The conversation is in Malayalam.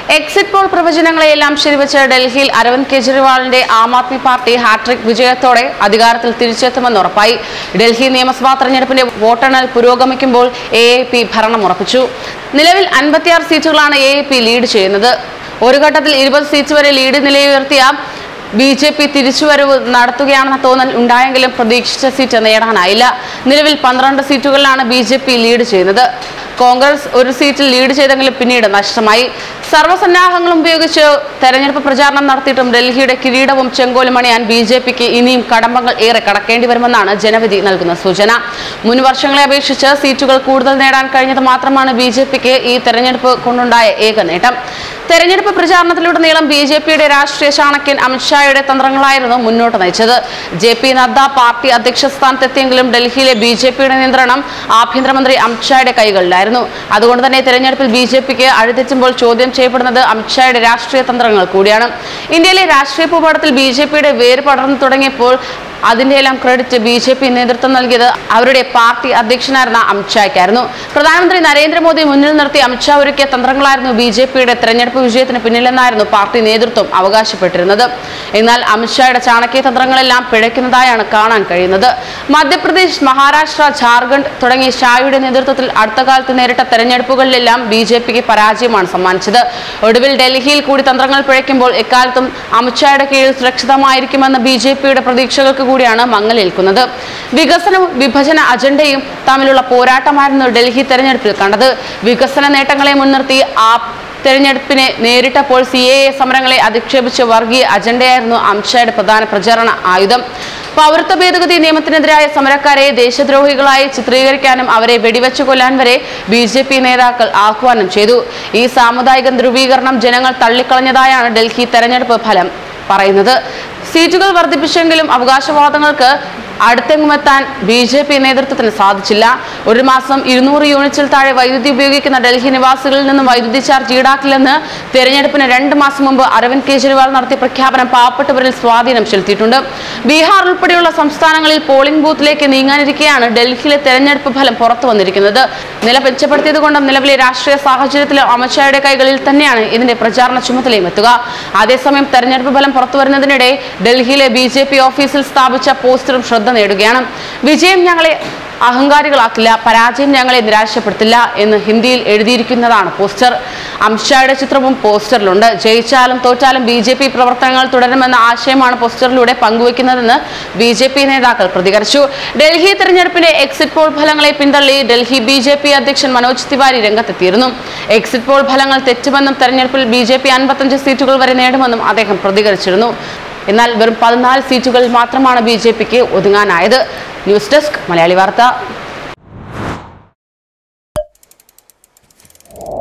എക്സിറ്റ് പോൾ പ്രവചനങ്ങളെയെല്ലാം ശരിവച്ച് ഡൽഹിയിൽ അരവിന്ദ് കെജ്രിവാളിന്റെ ആം ആദ്മി പാർട്ടി ഹാട്രിക് വിജയത്തോടെ അധികാരത്തിൽ തിരിച്ചെത്തുമെന്ന് ഉറപ്പായി ഡൽഹി നിയമസഭാ തെരഞ്ഞെടുപ്പിന്റെ വോട്ടെണ്ണൽ പുരോഗമിക്കുമ്പോൾ എ എ പി ഭരണം ഉറപ്പിച്ചു നിലവിൽ അൻപത്തിയാറ് സീറ്റുകളാണ് എ എ പി ലീഡ് ചെയ്യുന്നത് ഒരു ഘട്ടത്തിൽ ഇരുപത് സീറ്റ് വരെ ലീഡ് നിലയുയർത്തിയ ബി ജെ പി തിരിച്ചുവരവ് നടത്തുകയാണെന്ന തോന്നൽ ഉണ്ടായെങ്കിലും പ്രതീക്ഷിച്ച സീറ്റ് നേടാനായില്ല നിലവിൽ പന്ത്രണ്ട് സീറ്റുകളിലാണ് ബി ജെ പി ലീഡ് ചെയ്യുന്നത് കോൺഗ്രസ് ഒരു സീറ്റിൽ ലീഡ് ചെയ്തെങ്കിലും പിന്നീട് നഷ്ടമായി സർവ്വസന്നാഹങ്ങളും ഉപയോഗിച്ച് തെരഞ്ഞെടുപ്പ് പ്രചാരണം നടത്തിയിട്ടും ഡൽഹിയുടെ കിരീടവും ചെങ്കോലും അണിയാൻ ബി ജെ പിക്ക് ഇനിയും കടമ്പകൾ ഏറെ കടക്കേണ്ടി വരുമെന്നാണ് ജനവിധി നൽകുന്ന സൂചന മുൻ വർഷങ്ങളെ അപേക്ഷിച്ച് സീറ്റുകൾ കൂടുതൽ നേടാൻ കഴിഞ്ഞത് മാത്രമാണ് ബി ജെ പിക്ക് ഈ തെരഞ്ഞെടുപ്പ് കൊണ്ടുണ്ടായ ഏക നേട്ടം തെരഞ്ഞെടുപ്പ് പ്രചാരണത്തിലുടനീളം ബി ജെ പിയുടെ രാഷ്ട്രീയ ചാണക്യൻ അമിത്ഷായുടെ തന്ത്രങ്ങളായിരുന്നു മുന്നോട്ട് നയിച്ചത് ജെ പി നദ്ദ പാർട്ടി അധ്യക്ഷ സ്ഥാനത്തെത്തിയെങ്കിലും ഡൽഹിയിലെ ബി ജെ പിയുടെ നിയന്ത്രണം ആഭ്യന്തരമന്ത്രി അമിത്ഷായുടെ കൈകളിലായിരുന്നു അതുകൊണ്ട് തന്നെ തെരഞ്ഞെടുപ്പിൽ ബി ജെ പിക്ക് അഴുതെറ്റുമ്പോൾ ചോദ്യം ചെയ്യപ്പെടുന്നത് അമിത്ഷായുടെ രാഷ്ട്രീയ തന്ത്രങ്ങൾ കൂടിയാണ് ഇന്ത്യയിലെ രാഷ്ട്രീയ ഭൂപടത്തിൽ ബി ജെ പിയുടെ വേര് പടർന്നു തുടങ്ങിയപ്പോൾ അതിന്റെ എല്ലാം ക്രെഡിറ്റ് ബി ജെ പി നേതൃത്വം നൽകിയത് അവരുടെ പാർട്ടി അധ്യക്ഷനായിരുന്ന അമിത്ഷായ്ക്കായിരുന്നു പ്രധാനമന്ത്രി നരേന്ദ്രമോദി മുന്നിൽ നിർത്തി അമിത്ഷാ ഒരുക്കിയ തന്ത്രങ്ങളായിരുന്നു ബി ജെ പിയുടെ തെരഞ്ഞെടുപ്പ് വിജയത്തിന് പിന്നിലെന്നായിരുന്നു പാർട്ടി നേതൃത്വം അവകാശപ്പെട്ടിരുന്നത് എന്നാൽ അമിത്ഷായുടെ ചാണക്യ തന്ത്രങ്ങളെല്ലാം പിഴയ്ക്കുന്നതായാണ് കാണാൻ കഴിയുന്നത് മധ്യപ്രദേശ് മഹാരാഷ്ട്ര ജാർഖണ്ഡ് തുടങ്ങിയ ഷായുടെ നേതൃത്വത്തിൽ അടുത്ത കാലത്ത് നേരിട്ട തെരഞ്ഞെടുപ്പുകളിലെല്ലാം ബി ജെ പിക്ക് പരാജയമാണ് സമ്മാനിച്ചത് ഒടുവിൽ ഡൽഹിയിൽ കൂടി തന്ത്രങ്ങൾ പിഴയ്ക്കുമ്പോൾ എക്കാലത്തും അമിത്ഷായുടെ കീഴിൽ സുരക്ഷിതമായിരിക്കുമെന്ന ബി ജെ പിയുടെ പ്രതീക്ഷകൾക്ക് കൂടിയാണ് മങ്ങലേൽക്കുന്നത് വികസനവും വിഭജന അജണ്ടയും തമ്മിലുള്ള പോരാട്ടമായിരുന്നു ഡൽഹി തെരഞ്ഞെടുപ്പിൽ കണ്ടത് വികസന നേട്ടങ്ങളെ മുൻനിർത്തി ആ തെരഞ്ഞെടുപ്പിനെ നേരിട്ടപ്പോൾ സി എ എ സമരങ്ങളെ അധിക്ഷേപിച്ച് വർഗീയ അജണ്ടയായിരുന്നു അമിത്ഷായുടെ പ്രധാന പ്രചാരണ ആയുധം പൗരത്വ ഭേദഗതി നിയമത്തിനെതിരായ സമരക്കാരെ ദേശദ്രോഹികളായി ചിത്രീകരിക്കാനും അവരെ വെടിവെച്ചു കൊല്ലാൻ വരെ ബി ജെ പി നേതാക്കൾ ആഹ്വാനം ചെയ്തു ഈ സാമുദായിക ധ്രുവീകരണം ജനങ്ങൾ തള്ളിക്കളഞ്ഞതായാണ് ഡൽഹി തെരഞ്ഞെടുപ്പ് ഫലം പറയുന്നത് സീറ്റുകൾ വർദ്ധിപ്പിച്ചെങ്കിലും അവകാശവാദങ്ങൾക്ക് അടുത്തെങ്ങുമെത്താൻ ബി ജെ പി നേതൃത്വത്തിന് സാധിച്ചില്ല ഒരു മാസം ഇരുന്നൂറ് യൂണിറ്റിൽ താഴെ വൈദ്യുതി ഉപയോഗിക്കുന്ന ഡൽഹി നിവാസികളിൽ നിന്നും വൈദ്യുതി ചാർജ് ഈടാക്കില്ലെന്ന് തെരഞ്ഞെടുപ്പിന് രണ്ട് മാസം മുമ്പ് അരവിന്ദ് കെജ്രിവാൾ നടത്തിയ പ്രഖ്യാപനം പാവപ്പെട്ടവരിൽ സ്വാധീനം ചെലുത്തിയിട്ടുണ്ട് ബീഹാർ ഉൾപ്പെടെയുള്ള സംസ്ഥാനങ്ങളിൽ പോളിംഗ് ബൂത്തിലേക്ക് നീങ്ങാനിരിക്കെയാണ് ഡൽഹിയിലെ തെരഞ്ഞെടുപ്പ് ഫലം പുറത്തു വന്നിരിക്കുന്നത് നില മെച്ചപ്പെടുത്തിയതുകൊണ്ടും നിലവിലെ രാഷ്ട്രീയ സാഹചര്യത്തിലും അമിത്ഷായുടെ കൈകളിൽ തന്നെയാണ് ഇതിന്റെ പ്രചാരണ ചുമതലയും എത്തുക അതേസമയം തെരഞ്ഞെടുപ്പ് ഫലം പുറത്തുവരുന്നതിനിടെ ഡൽഹിയിലെ ബി ജെ പി ഓഫീസിൽ സ്ഥാപിച്ച പോസ്റ്ററും ശ്രദ്ധ നേടുകയാണ് വിജയം ഞങ്ങളെ അഹങ്കാരികളാക്കില്ല പരാജയം ഞങ്ങളെ നിരാശപ്പെടുത്തില്ല എന്ന് ഹിന്ദിയിൽ എഴുതിയിരിക്കുന്നതാണ് പോസ്റ്റർ അമിത്ഷായുടെ ചിത്രവും പോസ്റ്ററിലുണ്ട് ജയിച്ചാലും തോറ്റാലും ബി ജെ പി പ്രവർത്തനങ്ങൾ തുടരുമെന്ന ആശയമാണ് പോസ്റ്ററിലൂടെ പങ്കുവയ്ക്കുന്നതെന്ന് ബി ജെ പി നേതാക്കൾ പ്രതികരിച്ചു ഡൽഹി തെരഞ്ഞെടുപ്പിന്റെ എക്സിറ്റ് പോൾ ഫലങ്ങളെ പിന്തള്ളി ഡൽഹി ബി ജെ പി അധ്യക്ഷൻ മനോജ് തിവാരി രംഗത്തെത്തിയിരുന്നു എക്സിറ്റ് പോൾ ഫലങ്ങൾ തെറ്റുമെന്നും തെരഞ്ഞെടുപ്പിൽ ബി ജെ പി അൻപത്തഞ്ച് സീറ്റുകൾ വരെ നേടുമെന്നും അദ്ദേഹം പ്രതികരിച്ചിരുന്നു എന്നാൽ വെറും പതിനാല് സീറ്റുകളിൽ മാത്രമാണ് ബി ജെ പിക്ക് ഒതുങ്ങാനായത് ന്യൂസ് ഡെസ്ക് മലയാളി വാർത്ത